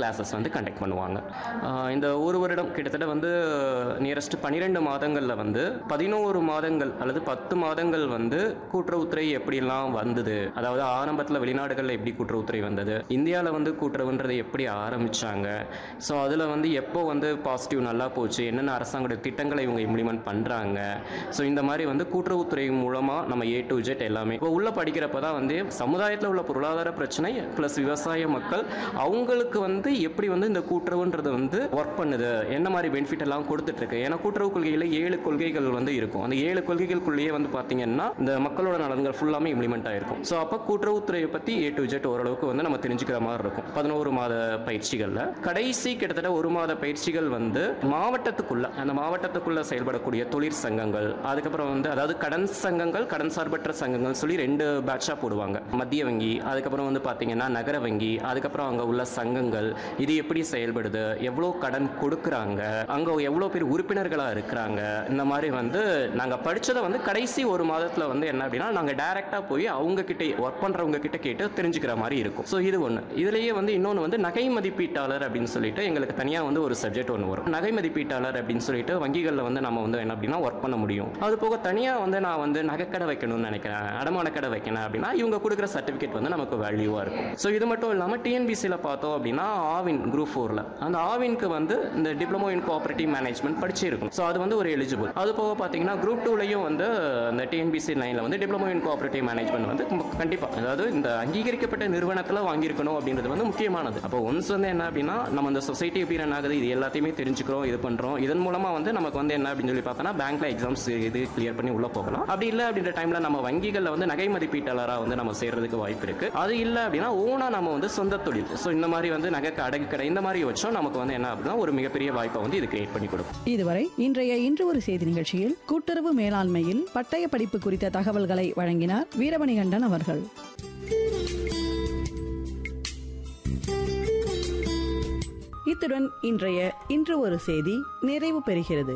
classes வந்து conduct பண்ணுவாங்க ஆஹ் இந்த ஒரு வருடம் கிட்டத்தட்ட வந்து நியரஸ்ட் பன்னிரெண்டு மாதங்களில் வந்து பதினோரு மாதங்கள் அல்லது பத்து மாதங்கள் வந்து கூட்டுறவுத்துறை எப்படிலாம் வந்தது அதாவது ஆரம்பத்தில் வெளிநாடுகளில் எப்படி கூட்டுறவுத்துறை வந்தது இந்தியாவில் வந்து கூட்டுறவுன்றது எப்படி ஆரம்பிச்சாங்க ஸோ அதில் வந்து எப்போ வந்து பாசிட்டிவ் நல்லா போச்சு என்னென்ன அரசாங்கோட திட்டங்களை இவங்க இம்ப்ளிமெண்ட் பண்ணுறாங்க ஸோ இந்த மாதிரி வந்து கூட்டுறவுத்துறை மூலமாக நம்ம ஏ டு ஜெட் எல்லாமே இப்போ உள்ள படிக்கிறப்ப தான் வந்து சமுதாயத்தில் உள்ள பொருளாதார பிரச்சனை ப்ளஸ் விவசாய மக்கள் அவங்களுக்கு வந்து எப்படி வந்து இந்த கூட்டுறவுன்றது வந்து ஒர்க் பண்ணுது என்ன மாதிரி பெனிஃபிட் எல்லாம் கொடுத்துட்டு இருக்கு ஏன்னா கூட்டுறவு கொள்கையில் ஏழு கொள்கைகள் வந்து இருக்கும் அந்த ஏழு கொள்கைகளுக்குள்ளேயே வந்து பார்த்தீங்கன்னா இந்த மக்களோட நலன்கள் ஃபுல்லாமே இம்ப்ளிமெண்ட் ஆயிருக்கும் ஸோ அப்போ கூட்டுறவுத்துறையை பற்றி ஏ டு ஜெட் ஓரளவுக்கு வந்து நம்ம தெரிஞ்சுக்கிற மாதிரி இருக்கும் பதினோரு மாத பயிற்சிகளில் கடைசி கிட்டத்தட்ட ஒரு மாத பயிற்சிகள் வந்து மாவட்டத்துக்குள்ள அந்த மாவட்டத்துக்குள்ள செயல்படக்கூடிய தொழிற்சங்கங்கள் அதுக்கப்புறம் வந்து அதாவது கடன் சங்கங்கள் கடன் சார்பற்ற சங்கங்கள் சொல்லி ரெண்டு பேட்சாக போடுவாங்க மத்திய வங்கி அதுக்கப்புறம் வந்து பார்த்தீங்கன்னா நகர வங்கி அதுக்கப்புறம் அங்கே உள்ள சங்கங்கள் இது எப்படி செயல்படுது எவ்வளோ கடன் கொடுக்குறாங்க அங்கே எவ்வளோ பேர் உறுப்பினர்களாக இருக்கிறாங்க இந்த மாதிரி வந்து நாங்கள் படித்ததை வந்து கடைசி ஒரு மாதத்தில் வந்து என்ன அப்படின்னா நாங்கள் டைரெக்டாக போய் அவங்க கிட்ட ஒர்க் பண்ணுறவங்க கிட்ட கேட்டு தெரிஞ்சுக்கிற மாதிரி இருக்கும் ஸோ இது ஒன்று இதுலேயே வந்து இன்னொன்று வந்து நகை மதிப்பீட்டாளர் அப்படின்னு சொல்லிட்டு எங்களுக்கு தனியாக வந்து ஒரு சப்ஜெக்ட் ஒன்று வரும் நகை மதிப்பீட்டாளர் அப்படின்னு சொல்லிட்டு வங்கிகளில் வந்து நம்ம வந்து என்ன அப்படின்னா ஒர்க் பண்ண முடியும் அது போக தனியாக வந்து நான் வந்து நகைக்கடை வைக்கணும்னு நினைக்கிறேன் அடமான கடை வைக்கணும் அப்படின்னா இவங்க கொடுக்குற சர்டிஃபிகேட் வந்து நமக்கு வேல்யூவாக இருக்கும் ஸோ இது மட்டும் இல்லாமல் டிஎன்பிசியில் பார்த்தோம் அப்படின்னா ஆவின் குரூப் ஃபோரில் அந்த ஆவின்க்கு வந்து இந்த டிப்ளமோ இன் கோஆபரேட்டிவ் மேனேஜ்மெண்ட் படிச்சிருக்கும் ஸோ அது வந்து ஒரு எலிஜிபிள் அது போக பார்த்தீங்கன்னா குரூப் டூலையும் வந்து இந்த டிஎன்பிசி லைனில் வந்து டிப்ளமோ இன் கோஆபரேட்டிவ் மேனேஜ்மெண்ட் வந்து கண்டிப்பாக அதாவது இந்த அங்கீகரிக்கப்பட்ட நிறுவனத்தில் வாங்கியிருக்கணும் அப்படின்றது வந்து முக்கியமானது அப்போ ஒன்ஸ் வந்து என்ன அப்படின்னா நம்ம இந்த சொசைட்டி எப்படி ரன் ஆகுது இது எல்லாத்தையுமே தெரிஞ்சுக்கிறோம் இது பண்ணுறோம் இதன் மூலமாக வந்து நமக்கு வந்து என்ன அப்படின்னு சொல்லி பார்த்தோன்னா பேங்க்ல எக்ஸாம்ஸ் இது கிளியர் பண்ணி உள்ள போகலாம் அப்படி இல்லை அப்படின்ற டைம்ல நம்ம வங்கிகளில் வந்து நகை மதிப்பீட்டாளராக வந்து நம்ம சேர்றதுக்கு வாய்ப்பு இருக்கு அது இல்லை அப்படின்னா ஓனா நம்ம வந்து சொந்த தொழில் ஸோ இந்த மாதிரி வந்து நகை அடகு கடை இந்த மாதிரி வச்சோம் நமக்கு வந்து என்ன அப்படின்னா ஒரு மிகப்பெரிய வாய்ப்பை வந்து இது கிரியேட் பண்ணி கொடுக்கும் இதுவரை இன்றைய இன்று ஒரு செய்தி நிகழ்ச்சியில் கூட்டுறவு மேலாண்மையில் பட்டய படிப்பு குறித்த தகவல்களை வழங்கினார் வீரமணிகண்டன் அவர்கள் இத்துடன் இன்றைய இன்று ஒரு செய்தி நிறைவு பெறுகிறது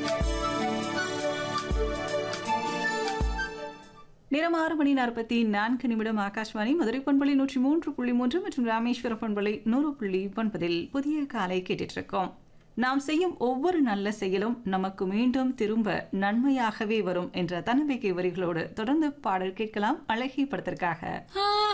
நேரம் ஆறு மணி நாற்பத்தி நான்கு நிமிடம் ஆகாஷ்வாணி மதுரை பண்பலை நூற்றி மூன்று புள்ளி மூன்று மற்றும் ராமேஸ்வர பண்பலை நூறு புள்ளி ஒன்பதில் புதிய காலை கேட்டுட்டு இருக்கோம் நாம் செய்யும் ஒவ்வொரு நல்ல செயலும் நமக்கு மீண்டும் திரும்ப நன்மையாகவே வரும் என்ற தன்னம்பிக்கை வரிகளோடு தொடர்ந்து பாடல் கேட்கலாம் அழகிய படத்திற்காக